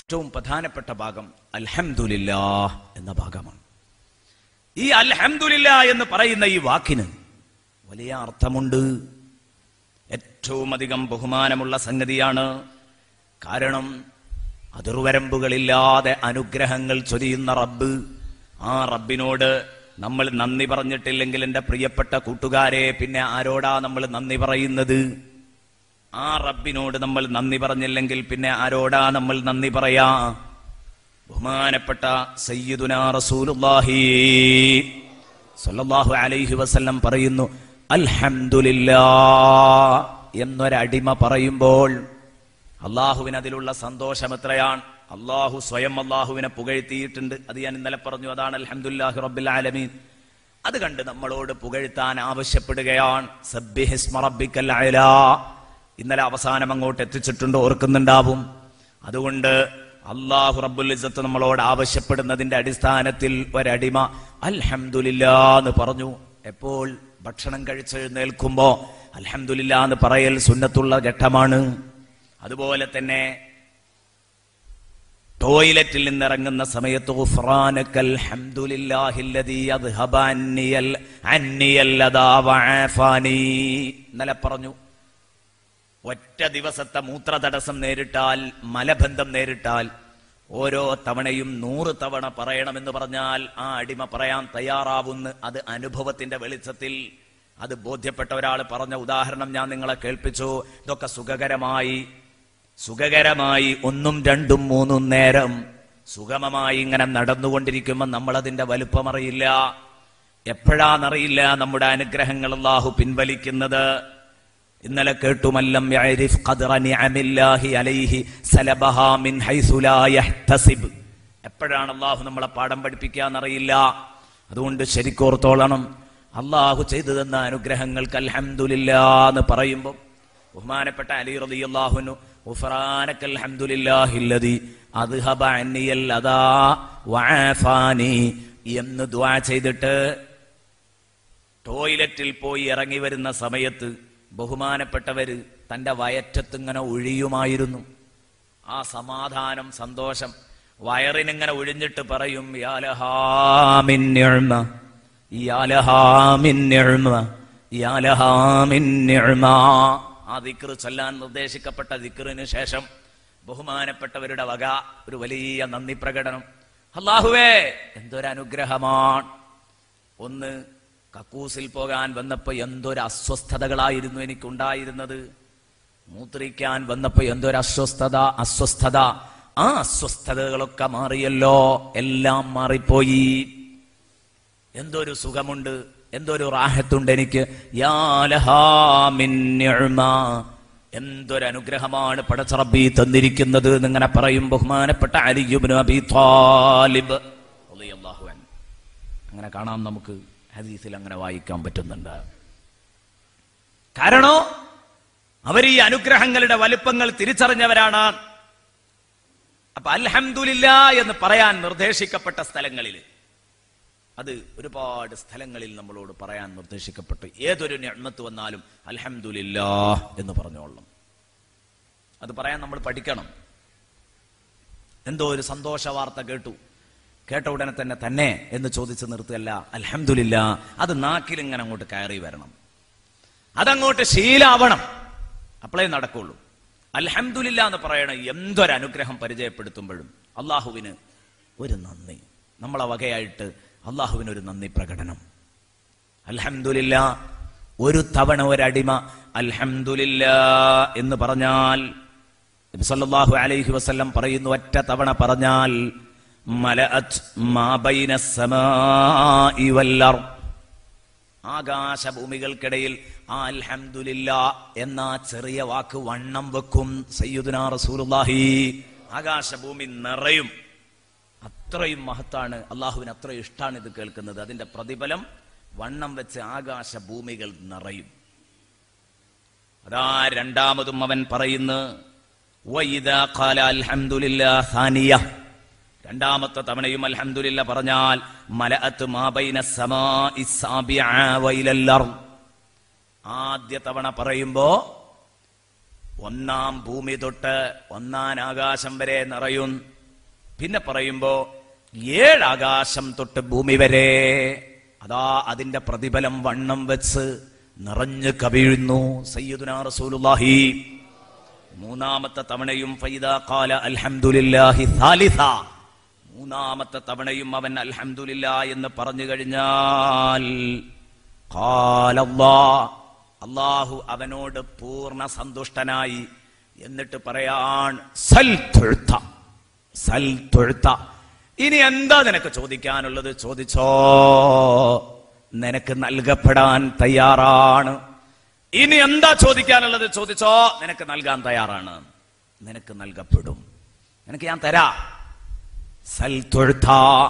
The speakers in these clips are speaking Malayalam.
ഏറ്റവും പ്രധാനപ്പെട്ട ഭാഗം അൽഹംദുലില്ലാ എന്ന ഭാഗമാണ് ഈ അൽഹംദുലില്ല എന്ന് പറയുന്ന ഈ വാക്കിന് വലിയ അർത്ഥമുണ്ട് ഏറ്റവും അധികം ബഹുമാനമുള്ള സംഗതിയാണ് കാരണം അതിർവരമ്പുകളില്ലാതെ അനുഗ്രഹങ്ങൾ ചൊരിയുന്ന റബ്ബ് ആ റബ്ബിനോട് നമ്മൾ നന്ദി പറഞ്ഞിട്ടില്ലെങ്കിൽ എൻ്റെ പ്രിയപ്പെട്ട കൂട്ടുകാരെ പിന്നെ ആരോടാ നമ്മൾ നന്ദി പറയുന്നത് ആ റബ്ബിനോട് നമ്മൾ നന്ദി പറഞ്ഞില്ലെങ്കിൽ പിന്നെ ആരോടാ നമ്മൾ നന്ദി പറയാ ബഹുമാനപ്പെട്ട സയ്യിദുനാ റസൂലുള്ളാഹി സല്ലല്ലാഹു അലൈഹി വസല്ലം പറയുന്നു അൽഹംദുലില്ലാ എന്നൊരടിമ പറയുമ്പോൾ അള്ളാഹുവിന് അതിലുള്ള സന്തോഷം എത്രയാണ് അള്ളാഹു സ്വയം അള്ളാഹുവിനെ പുകഴ്ത്തിയിട്ടുണ്ട് അത് ഞാൻ ഇന്നലെ പറഞ്ഞു അതാണ് അൽഹംദുലില്ലാഹി റബ്ബിൽ ആലമീൻ അത് കണ്ട് നമ്മളോട് പുകഴ്ത്താൻ ആവശ്യപ്പെടുകയാണ് സബ്ബിഹിസ്മ റബ്ബിക്കൽ അഅ്ലാ. ഇന്നലെ അവസാനം അങ്ങോട്ട് എത്തിച്ചിട്ടുണ്ട് ഓർക്കുന്നുണ്ടാവും അതുകൊണ്ട് അള്ളാഹു റബ്ബുൽ ഇസ്സത്ത് നമ്മളോട് ആവശ്യപ്പെടുന്നതിന്റെ അടിസ്ഥാനത്തിൽ ഒരടിമ അൽഹംദുലില്ലാ എന്ന് പറഞ്ഞു എപ്പോൾ ഭക്ഷണം കഴിച്ചെഴുന്നേൽക്കുമ്പോ അൽഹംദുലില്ലാ എന്ന് പറയൽ സുന്നത്തുള്ള ഘട്ടമാണ് അതുപോലെ തന്നെ ടോയ്ലറ്റിൽ നിന്നിറങ്ങുന്ന സമയത്ത് ഗുഫ്രാനക്കൽ ഹംദുലില്ലാഹില്ലദീ അദ്ഹബ അന്നിയൽ അന്നിയൽ ലദാ വഅഫാനി ഇന്നലെ പറഞ്ഞു ഒറ്റ ദിവസത്തെ മൂത്രതടസ്സം നേരിട്ടാൽ മലബന്ധം നേരിട്ടാൽ ഓരോ തവണയും നൂറ് തവണ പറയണമെന്ന് പറഞ്ഞാൽ ആ അടിമ പറയാൻ തയ്യാറാവുന്ന അത് അനുഭവത്തിന്റെ വെളിച്ചത്തിൽ അത് ബോധ്യപ്പെട്ട ഒരാൾ പറഞ്ഞ ഉദാഹരണം ഞാൻ നിങ്ങളെ കേൾപ്പിച്ചു ഇതൊക്കെ സുഖകരമായി സുഖകരമായി ഒന്നും രണ്ടും മൂന്നും നേരം സുഗമമായി ഇങ്ങനെ നടന്നുകൊണ്ടിരിക്കുമ്പോൾ നമ്മളതിന്റെ വലുപ്പമറിയില്ല എപ്പോഴാന്നറിയില്ല നമ്മുടെ അനുഗ്രഹങ്ങൾ അള്ളാഹു പിൻവലിക്കുന്നത് ഇന്നലെ കേട്ടുമല്ലം യഅരിഫ് ഖദ്റ നിഅമില്ലാഹി അലൈഹി സലബഹാ മിൻ ഹൈസു ലാ യഹ്തസിബ് എപ്പോഴാണ് അള്ളാഹു നമ്മളെ പാഠം പഠിപ്പിക്കാന്നറിയില്ല അതുകൊണ്ട് ശരിക്കോർത്തോളണം അള്ളാഹു ചെയ്തു തന്ന അനുഗ്രഹങ്ങൾക്ക് അൽഹംദുലില്ലാ എന്ന് പറയുമ്പോൾ ബഹുമാനപ്പെട്ട അലി റളിയല്ലാഹുനു ഉഫ്രാനക്കൽ ഹംദുലില്ലാഹില്ലദി അദ്ഹബ അന്നിയൽ അദാ വഅഫാനി എന്ന് ദുആ ചെയ്തിട്ട് ടോയ്ലറ്റിൽ പോയി ഇറങ്ങി വരുന്ന സമയത്ത് ബഹുമാനപ്പെട്ടവര് തന്റെ വയറ്റത്തിങ്ങനെ ഒഴിയുമായിരുന്നു ആ സമാധാനം സന്തോഷം വയറിനിങ്ങനെ ഒഴിഞ്ഞിട്ട് പറയും യാലഹാമിൻ നിഅ്മ, യാലഹാമിൻ നിഅ്മ, യാലഹാമിൻ നിഅ്മ. ആ ദിക്ർ ചൊല്ലാൻ നിർദ്ദേശിക്കപ്പെട്ട ദിക്റിന് ശേഷം ബഹുമാനപ്പെട്ടവരുടെ വക ഒരു വലിയ നന്ദി പ്രകടനം അള്ളാഹുവേ എന്തൊരനുഗ്രഹമാണ് ഒന്ന് കക്കൂസിൽ പോകാൻ വന്നപ്പോ എന്തൊരു അസ്വസ്ഥതകളായിരുന്നു എനിക്കുണ്ടായിരുന്നത് മൂത്രിക്കാൻ വന്നപ്പോ എന്തൊരു അസ്വസ്ഥത അസ്വസ്ഥത ആ അസ്വസ്ഥതകളൊക്കെ മാറിയല്ലോ എല്ലാം മാറിപ്പോയി എന്തൊരു സുഖമുണ്ട് എന്തൊരു റാഹത്തുണ്ട് എനിക്ക് യാ ലഹാ മിൻ നിഅ്മ. എന്തൊരു അനുഗ്രഹമാണ് പടച്ചറബി തന്നിരിക്കുന്നത് എന്നിങ്ങനെ പറയും ബഹുമാനപ്പെട്ട അലിയുബ്നു അബി താലിബ് റളിയല്ലാഹു അൻഹു. അങ്ങനെ കാണാം നമുക്ക് ഹദീസിൽ അങ്ങനെ വായിക്കാൻ പറ്റുന്നുണ്ട് കാരണോ അവർ ഈ അനുഗ്രഹങ്ങളുടെ വലുപ്പങ്ങൾ തിരിച്ചറിഞ്ഞവരാണ് അപ്പൊ അൽഹംദുലില്ല എന്ന് പറയാൻ നിർദ്ദേശിക്കപ്പെട്ട സ്ഥലങ്ങളിൽ അത് ഒരുപാട് സ്ഥലങ്ങളിൽ നമ്മളോട് പറയാൻ നിർദ്ദേശിക്കപ്പെട്ടു ഏതൊരു ഞമ്മത്ത് വന്നാലും അൽഹംദുലില്ലാ എന്ന് പറഞ്ഞോളണം അത് പറയാൻ നമ്മൾ പഠിക്കണം എന്തോ ഒരു സന്തോഷ വാർത്ത കേട്ടു കേട്ട ഉടനെ തന്നെ തന്നെ എന്ന് ചോദിച്ച് നിർത്തുകയല്ല അൽഹംദുലില്ല അത് നാക്കിൽ ഇങ്ങനെ അങ്ങോട്ട് കയറി വരണം അതങ്ങോട്ട് ശീലാവണം അപ്പോഴേ നടക്കുള്ളൂ അൽഹംദുലില്ല എന്ന് പറയണ എന്തൊരു അനുഗ്രഹം പരിചയപ്പെടുത്തുമ്പോഴും അള്ളാഹുവിന് ഒരു നന്ദി നമ്മളെ വകയായിട്ട് അള്ളാഹുവിന് ഒരു നന്ദി പ്രകടനം അൽഹംദുലില്ല ഒരു തവണ ഒരടിമ അൽഹംദുലില്ല എന്ന് പറഞ്ഞാൽ നബി സല്ലല്ലാഹു അലൈഹി വസല്ലം പറയുന്നു ഒറ്റ തവണ പറഞ്ഞാൽ മലഅത് മാ ബൈന സമാഇ വൽ അർദ് ആകാശഭൂമികൾക്കിടയിൽ ആ അൽഹംദുലില്ല എന്ന ആ ചെറിയ വാക്ക് വണ്ണം വെക്കും സയ്യിദുനാ റസൂലുള്ളാഹി ആകാശഭൂമി നിറയും അത്രയും മഹത്താണ് അള്ളാഹുവിന് അത്രയും ഇഷ്ടമാണ് ഇത് കേൾക്കുന്നത് അതിന്റെ പ്രതിഫലം വണ്ണം വെച്ച് ആകാശഭൂമികൾ നിറയും അതാ രണ്ടാമതും അവൻ പറയുന്നു വൈദാ ഖാല അൽഹംദുലില്ലാ ഥാനിയ രണ്ടാമത്തെ തവണയും അൽഹംദുലില്ല പറഞ്ഞാൽ മലഅത്ത് മാബൈന സമാഇ സാബിഅ വൈലൽ അർദ് ആദ്യ തവണ പറയുമ്പോ ഒന്നാം ഭൂമി തൊട്ട് ഒന്നാം ആകാശം വരെ നിറയും പിന്നെ പറയുമ്പോ ഏഴാകാശം തൊട്ട് ഭൂമി വരെ അതാ അതിന്റെ പ്രതിഫലം വണ്ണം വെച്ച് നിറഞ്ഞു കവിഴുന്നു സയ്യിദുനാ റസൂലുള്ളാഹി മൂന്നാമത്തെ തവണയും ഫൈദ ഖാല അൽഹംദുലില്ലാഹി സാലിസ മൂന്നാമത്തെ തവണയും അവൻ അൽഹംദുലില്ല എന്ന് പറഞ്ഞു കഴിഞ്ഞാൽ ഖാലല്ലാ അള്ളാഹു അവനോട് പൂർണ്ണ സന്തുഷ്ടനായി എന്നിട്ട് പറയാൻ സൽ തുഴ്ത്ത സൽ തുഴ്ത്ത ഇനി എന്താ നിനക്ക് ചോദിക്കാനുള്ളത് ചോദിച്ചോ നിനക്ക് നൽകപ്പെടാൻ തയ്യാറാണ് ഇനി എന്താ ചോദിക്കാനുള്ളത് ചോദിച്ചോ നിനക്ക് നൽകാൻ തയ്യാറാണ് നിനക്ക് നൽകപ്പെടും നിനക്ക് ഞാൻ തരാ സൽ തൊഴുത്ത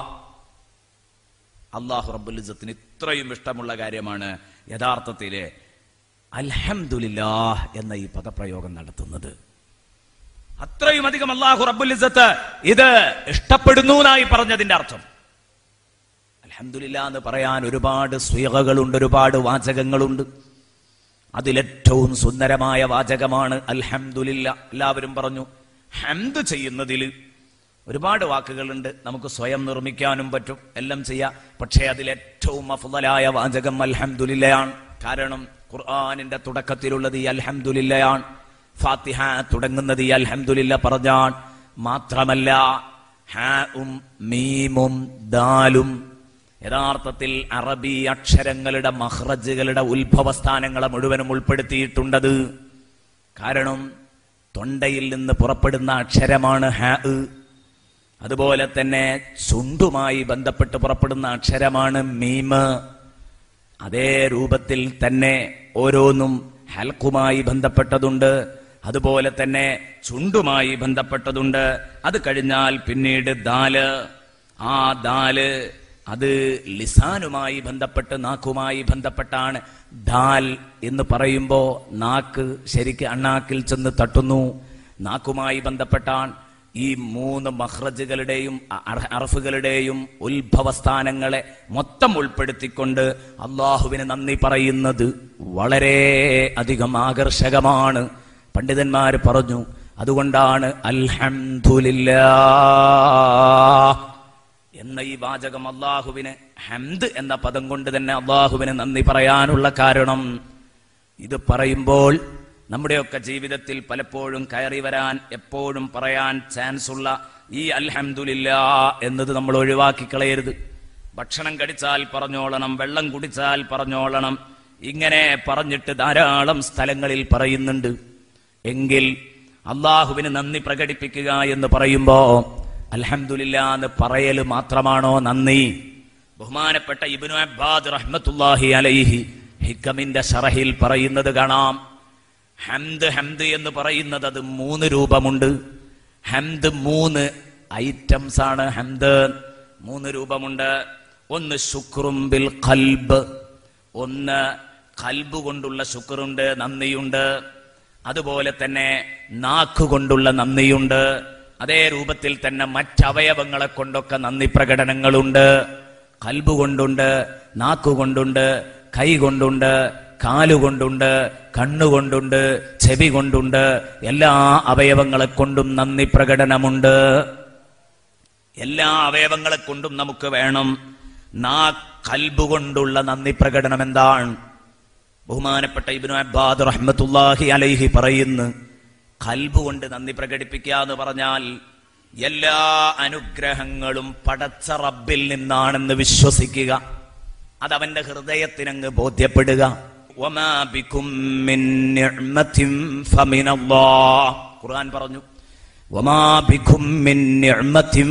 അള്ളാഹു റബ്ബുൽ ഇസ്സത്തിന് ഇത്രയും ഇഷ്ടമുള്ള കാര്യമാണ് യഥാർത്ഥത്തില് അൽഹംദുലില്ലാ എന്ന ഈ പദപ്രയോഗം നടത്തുന്നത് അത്രയും അധികം അള്ളാഹു റബ്ബുൽ ഇസ്സത്ത് ഇത് ഇഷ്ടപ്പെടുന്നു എന്നായി പറഞ്ഞതിന്റെ അർത്ഥം അൽഹംദുലില്ലാ എന്ന് പറയാൻ ഒരുപാട് സ്വീകകളുണ്ട് ഒരുപാട് വാചകങ്ങളുണ്ട് അതിലേറ്റവും സുന്ദരമായ വാചകമാണ് അൽഹംദുലില്ല എല്ലാവരും പറഞ്ഞു ഹംദ് ചെയ്യുന്നതിൽ ഒരുപാട് വാക്കുകളുണ്ട് നമുക്ക് സ്വയം നിർമ്മിക്കാനും പറ്റും എല്ലാം ചെയ്യാം പക്ഷേ അതിലേറ്റവും അഫുതലായ വാചകം അൽഹംദുലില്ലയാണ് കാരണം ഖുർആാനിന്റെ തുടക്കത്തിലുള്ളത് ഈ അൽഹംദുലില്ലയാണ് ഫാത്തിഹ തുടങ്ങുന്നത് ഈ അൽഹംദുലില്ല പറഞ്ഞാൻ മാത്രമല്ല ഹാഉം മീമും ദാലും യഥാർത്ഥത്തിൽ അറബി അക്ഷരങ്ങളുടെ മഹ്റജുകളുടെ ഉത്ഭവസ്ഥാനങ്ങളെ മുഴുവനും ഉൾപ്പെടുത്തിയിട്ടുണ്ടത് കാരണം തൊണ്ടയിൽ നിന്ന് പുറപ്പെടുന്ന അക്ഷരമാണ് ഹാ അതുപോലെ തന്നെ ചുണ്ടുമായി ബന്ധപ്പെട്ട് പുറപ്പെടുന്ന അക്ഷരമാണ് മീമ് അതേ രൂപത്തിൽ തന്നെ ഓരോന്നും ഹൽക്കുമായി ബന്ധപ്പെട്ടതുണ്ട് അതുപോലെ തന്നെ ചുണ്ടുമായി ബന്ധപ്പെട്ടതുണ്ട് അത് കഴിഞ്ഞാൽ പിന്നീട് ദാല് ആ ദാല് അത് ലിസാനുമായി ബന്ധപ്പെട്ട് നാക്കുമായി ബന്ധപ്പെട്ടാണ് ദാൽ എന്ന് പറയുമ്പോ നാക്ക് ശരിക്ക് അണ്ണാക്കിൽ ചെന്ന് തട്ടുന്നു നാക്കുമായി ബന്ധപ്പെട്ടാണ് ഈ മൂന്ന് മഹ്റജുകളുടെയും അറ- അറഫുകളുടെയും ഉത്ഭവസ്ഥാനങ്ങളെ മൊത്തം ഉൾപ്പെടുത്തിക്കൊണ്ട് അള്ളാഹുവിന് നന്ദി പറയുന്നത് വളരെ അധികം ആകർഷകമാണ് പണ്ഡിതന്മാർ പറഞ്ഞു അതുകൊണ്ടാണ് അൽഹംദുലില്ലാ എന്ന ഈ വാചകം അള്ളാഹുവിന് ഹംദ് എന്ന പദം കൊണ്ട് തന്നെ അള്ളാഹുവിന് നന്ദി പറയാനുള്ള കാരണം ഇത് പറയുമ്പോൾ നമ്മുടെയൊക്കെ ജീവിതത്തിൽ പലപ്പോഴും കയറി വരാൻ എപ്പോഴും പറയാൻ ചാൻസ് ഉള്ള ഈ അൽഹംദുലില്ല എന്നത് നമ്മൾ ഒഴിവാക്കി കളയരുത് ഭക്ഷണം കടിച്ചാൽ പറഞ്ഞോളണം വെള്ളം കുടിച്ചാൽ പറഞ്ഞോളണം ഇങ്ങനെ പറഞ്ഞിട്ട് ധാരാളം സ്ഥലങ്ങളിൽ പറയുന്നുണ്ട് എങ്കിൽ അള്ളാഹുവിന് നന്ദി പ്രകടിപ്പിക്കുക എന്ന് പറയുമ്പോ അൽഹംദുലില്ലാ എന്ന് പറയല് മാത്രമാണോ നന്ദി ബഹുമാനപ്പെട്ട ഇബ്നു അബ്ബാദ് റഹ്മത്തുല്ലാഹി അലൈഹി ഹിക്കമിന്റെ ഷറഹിൽ പറയുന്നത് കാണാം ഹംദ് ഹംദ് എന്ന് പറയുന്നത് അത് മൂന്ന് രൂപമുണ്ട് ഹംദ് മൂന്ന് ഐറ്റംസ് ആണ് ഹംദ് മൂന്ന് രൂപമുണ്ട് ഒന്ന് ശുക്രും ബിൽ ഖൽബ് ഒന്ന് കൽബ് കൊണ്ടുള്ള ശുക്രുണ്ട് നന്ദിയുണ്ട് അതുപോലെ തന്നെ നാക്ക് കൊണ്ടുള്ള നന്ദിയുണ്ട് അതേ രൂപത്തിൽ തന്നെ മറ്റവയവങ്ങളെ കൊണ്ടൊക്കെ നന്ദി പ്രകടനങ്ങളുണ്ട് കൽബ് കൊണ്ടുണ്ട് നാക്കുകൊണ്ടുണ്ട് കൈ കൊണ്ടുണ്ട് കാലുകൊണ്ടുണ്ട് കണ്ണുകൊണ്ടുണ്ട് ചെവി കൊണ്ടുണ്ട് എല്ലാ അവയവങ്ങളെ കൊണ്ടും നന്ദി പ്രകടനമുണ്ട് എല്ലാ അവയവങ്ങളെ കൊണ്ടും നമുക്ക് വേണം നാ കൽബ് കൊണ്ടുള്ള നന്ദി പ്രകടനം എന്താണ് ബഹുമാനപ്പെട്ട ഇബ്നു അബ്ബാദ് റഹ്മത്തുല്ലാഹി അലൈഹി പറയുന്നു കൽബ് കൊണ്ട് നന്ദി പ്രകടിപ്പിക്കുക എന്ന് പറഞ്ഞാൽ എല്ലാ അനുഗ്രഹങ്ങളും പടച്ച റബ്ബിൽ നിന്നാണെന്ന് വിശ്വസിക്കുക അതവന്റെ ഹൃദയത്തിനങ്ങ് ബോധ്യപ്പെടുക വമാ ബിക്കും മിൻ നിഅ്മത്തിൻ ഫമിനല്ലാഹ്. ഖുർആൻ പറഞ്ഞു വമാ ബിക്കും മിൻ നിഅ്മത്തിൻ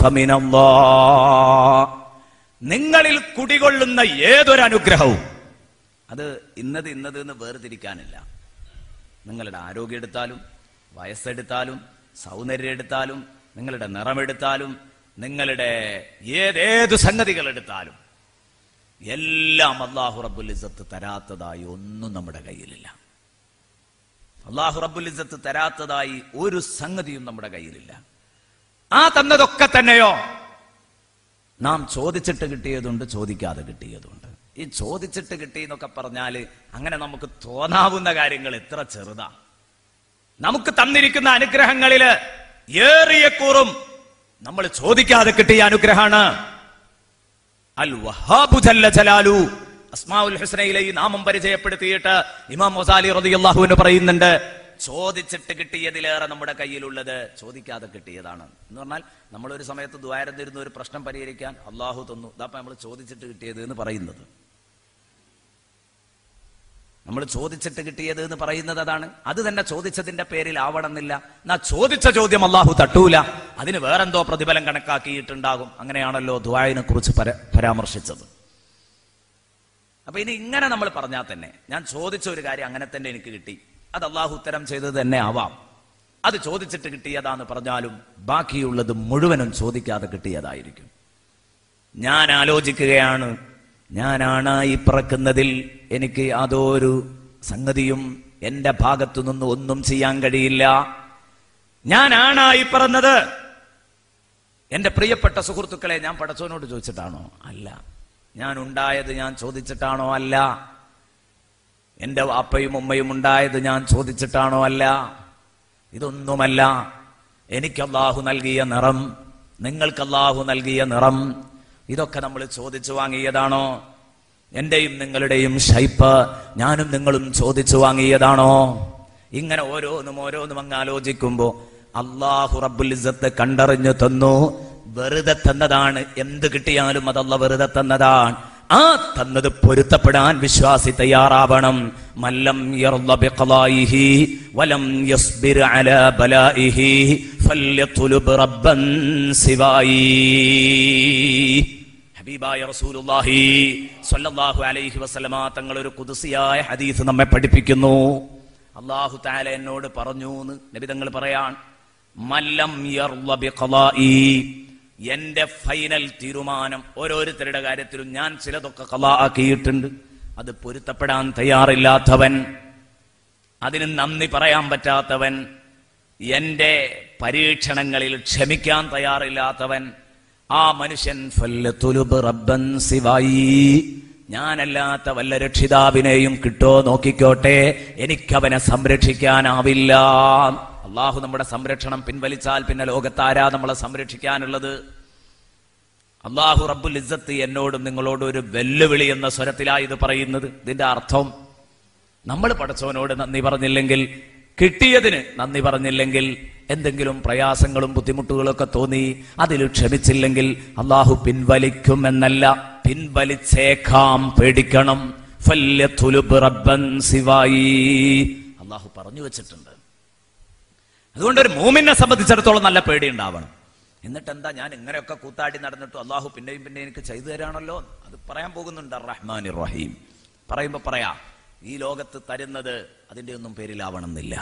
ഫമിനല്ലാഹ്. നിങ്ങളിൽ കുടികൊള്ളുന്ന ഏതൊരു അനുഗ്രഹവും അത് ഇന്നത് ഇന്നത് എന്ന് വേർതിരിക്കാനില്ല നിങ്ങളുടെ ആരോഗ്യം എടുത്താലും വയസ്സെടുത്താലും സൗന്ദര്യം എടുത്താലും നിങ്ങളുടെ നിറമെടുത്താലും നിങ്ങളുടെ ഏതേതു സംഗതികൾ എടുത്താലും എല്ലാം അള്ളാഹു റബ്ബുൽ ഇസത്ത് തരാത്തതായി ഒന്നും നമ്മുടെ കയ്യിലില്ല അള്ളാഹു റബ്ബുൽ ഇസത്ത് തരാത്തതായി ഒരു സംഗതിയും നമ്മുടെ കയ്യിലില്ല ആ തന്നതൊക്കെ തന്നെയോ നാം ചോദിച്ചിട്ട് കിട്ടിയതുണ്ട് ചോദിക്കാതെ കിട്ടിയതുണ്ട് ഈ ചോദിച്ചിട്ട് കിട്ടി എന്നൊക്കെ പറഞ്ഞാല് അങ്ങനെ നമുക്ക് തോന്നാവുന്ന കാര്യങ്ങൾ എത്ര ചെറുതാ നമുക്ക് തന്നിരിക്കുന്ന അനുഗ്രഹങ്ങളില് ഏറിയ കൂറും നമ്മൾ ചോദിക്കാതെ കിട്ടിയ അനുഗ്രഹമാണ് അൽ വഹാബു ജല്ല ജലാലു അസ്മാഉൽ ഹുസ്നയിലെ ഈ നാമം പരിചയപ്പെടുത്തിയിട്ട് ഇമാം മൊസാലി റളിയല്ലാഹുവിന് പറയുന്നുണ്ട് ചോദിച്ചിട്ട് കിട്ടിയതിലേറെ നമ്മുടെ കയ്യിലുള്ളത് ചോദിക്കാതെ കിട്ടിയതാണ് എന്ന് പറഞ്ഞാൽ നമ്മൾ ഒരു സമയത്ത് ദ്വാരത്തിരുന്ന ഒരു പ്രശ്നം പരിഹരിക്കാൻ അള്ളാഹു തന്നു ഇതാപ്പ നമ്മൾ ചോദിച്ചിട്ട് കിട്ടിയത് എന്ന് പറയുന്നത് നമ്മൾ ചോദിച്ചിട്ട് കിട്ടിയത് എന്ന് പറയുന്നത് അതാണ് അത് തന്നെ ചോദിച്ചതിന്റെ പേരിൽ ആവണമെന്നില്ല എന്നാ ചോദിച്ച ചോദ്യം അള്ളാഹു തട്ടൂല അതിന് വേറെന്തോ പ്രതിഫലം കണക്കാക്കിയിട്ടുണ്ടാകും അങ്ങനെയാണല്ലോ ദ്വായനെ കുറിച്ച് പര പരാമർശിച്ചത് അപ്പൊ ഇനി ഇങ്ങനെ നമ്മൾ പറഞ്ഞാൽ തന്നെ ഞാൻ ചോദിച്ച ഒരു കാര്യം അങ്ങനെ തന്നെ എനിക്ക് കിട്ടി അത് അള്ളാഹു ഉത്തരം ചെയ്തത് തന്നെ ആവാം അത് ചോദിച്ചിട്ട് കിട്ടിയതാന്ന് പറഞ്ഞാലും ബാക്കിയുള്ളത് മുഴുവനും ചോദിക്കാതെ കിട്ടിയതായിരിക്കും ഞാൻ ആലോചിക്കുകയാണ് ഞാനാണ് ഈ പിറക്കുന്നതിൽ എനിക്ക് യാതൊരു സംഗതിയും എന്റെ ഭാഗത്തു നിന്ന് ഒന്നും ചെയ്യാൻ കഴിയില്ല ഞാനാണായി പിറന്നത് എന്റെ പ്രിയപ്പെട്ട സുഹൃത്തുക്കളെ ഞാൻ പടച്ചോനോട് ചോദിച്ചിട്ടാണോ അല്ല ഞാൻ ഉണ്ടായത് ഞാൻ ചോദിച്ചിട്ടാണോ അല്ല എന്റെ വാപ്പയും ഉമ്മയും ഉണ്ടായത് ഞാൻ ചോദിച്ചിട്ടാണോ അല്ല ഇതൊന്നുമല്ല എനിക്ക് അള്ളാഹു നൽകിയ നിറം നിങ്ങൾക്ക് അള്ളാഹു നൽകിയ നിറം ഇതൊക്കെ നമ്മൾ ചോദിച്ചു വാങ്ങിയതാണോ എന്റെയും നിങ്ങളുടെയും ഷൈപ്പ് ഞാനും നിങ്ങളും ചോദിച്ചു വാങ്ങിയതാണോ ഇങ്ങനെ ഓരോന്നും ഓരോന്നും അങ്ങ് ആലോചിക്കുമ്പോ അള്ളാഹു റബ്ബുൽ ഇസ്സത്ത് കണ്ടറിഞ്ഞു തന്നു വെറുതെ തന്നതാണ് എന്ത് കിട്ടിയാലും അതല്ല വെറുതെ തന്നതാണ് ആ തന്നത് പൊരുത്തപ്പെടാൻ വിശ്വാസി തയ്യാറാവണം മല്ലം യർള ബിഖളായിഹി വലം യസ്ബിർ അലാ ബലായിഹി ഫല്യത്ലുബ് റബ്ബൻ സിവായി ഹബീബായ റസൂലുള്ളാഹി സ്വല്ലല്ലാഹു അലൈഹി വസല്ലമ തങ്ങൾ ഒരു കുദസിയായ ഹദീസ് നമ്മെ പഠിപ്പിക്കുന്നു അള്ളാഹു താല എന്നോട് പറഞ്ഞു എന്ന് നബി തങ്ങൾ പറയാൻ മല്ലം യർള ബിഖളായി എന്റെ ഫൈനൽ തീരുമാനം ഓരോരുത്തരുടെ കാര്യത്തിലും ഞാൻ ചിലതൊക്കെ കലാ ആക്കിയിട്ടുണ്ട് അത് പൊരുത്തപ്പെടാൻ തയ്യാറില്ലാത്തവൻ അതിന് നന്ദി പറയാൻ പറ്റാത്തവൻ എന്റെ പരീക്ഷണങ്ങളിൽ ക്ഷമിക്കാൻ തയ്യാറില്ലാത്തവൻ ആ മനുഷ്യൻ ഫല്ലത്തുലുബ് റബ്ബൻ സിവായി ഞാനല്ലാത്ത വല്ല രക്ഷിതാവിനെയും കിട്ടോ നോക്കിക്കോട്ടെ എനിക്കവനെ സംരക്ഷിക്കാനാവില്ല അള്ളാഹു നമ്മുടെ സംരക്ഷണം പിൻവലിച്ചാൽ പിന്നെ ലോകത്താരാ നമ്മളെ സംരക്ഷിക്കാനുള്ളത് അള്ളാഹു റബ്ബുൽ ഇസ്സത്ത് എന്നോടും നിങ്ങളോടും ഒരു വെല്ലുവിളി എന്ന സ്വരത്തിലാ ഇത് പറയുന്നത് ഇതിന്റെ അർത്ഥം നമ്മൾ പടച്ചവനോട് നന്ദി പറഞ്ഞില്ലെങ്കിൽ കിട്ടിയതിന് നന്ദി പറഞ്ഞില്ലെങ്കിൽ എന്തെങ്കിലും പ്രയാസങ്ങളും ബുദ്ധിമുട്ടുകളും ഒക്കെ തോന്നി അതിൽ ക്ഷമിച്ചില്ലെങ്കിൽ അള്ളാഹു പിൻവലിക്കും എന്നല്ല പിൻവലിച്ചേക്കാം പേടിക്കണം ഫല്യത്തുലുബ് റബ്ബൻ സിവായി അള്ളാഹു പറഞ്ഞു വെച്ചിട്ടുണ്ട് അതുകൊണ്ട് ഒരു മൂമിനെ സംബന്ധിച്ചിടത്തോളം നല്ല പേടി ഉണ്ടാവണം എന്നിട്ട് എന്താ ഞാൻ ഇങ്ങനെയൊക്കെ കൂത്താടി നടന്നിട്ട് അള്ളാഹു പിന്നെയും പിന്നെ എനിക്ക് ചെയ്തു തരാണല്ലോ അത് പറയാൻ പോകുന്നുണ്ട് റഹ്മാൻ റഹീം പറയുമ്പോ പറയാ ഈ ലോകത്ത് തരുന്നത് അതിന്റെ ഒന്നും പേരിലാവണമെന്നില്ല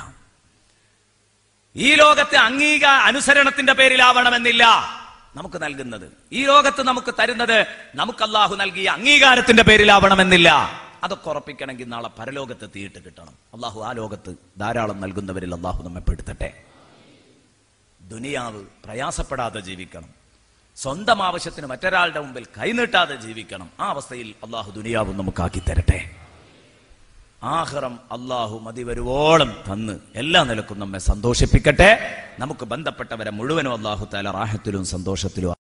ഈ ലോകത്തെ അംഗീക അനുസരണത്തിന്റെ പേരിലാവണമെന്നില്ല നമുക്ക് നൽകുന്നത് ഈ ലോകത്ത് നമുക്ക് തരുന്നത് നമുക്ക് അള്ളാഹു നൽകിയ അംഗീകാരത്തിന്റെ പേരിലാവണമെന്നില്ല അതൊക്കെ ഉറപ്പിക്കണമെങ്കിൽ നാളെ പരലോകത്ത് തീയിട്ട് കിട്ടണം അള്ളാഹു ആ ലോകത്ത് ധാരാളം നൽകുന്നവരിൽ അള്ളാഹു നമ്മെ പെടുത്തട്ടെ ദുനിയാവ് പ്രയാസപ്പെടാതെ ജീവിക്കണം സ്വന്തം ആവശ്യത്തിന് മറ്റൊരാളുടെ മുമ്പിൽ കൈനീട്ടാതെ ജീവിക്കണം ആ അവസ്ഥയിൽ അള്ളാഹു ദുനിയാവും നമുക്കാക്കി തരട്ടെ ആഹ്റം അള്ളാഹു മതി വരുവോളം തന്ന് എല്ലാ നിലക്കും നമ്മെ സന്തോഷിപ്പിക്കട്ടെ നമുക്ക് ബന്ധപ്പെട്ടവരെ മുഴുവനും അള്ളാഹു താല റാഹത്തിലും സന്തോഷത്തിലും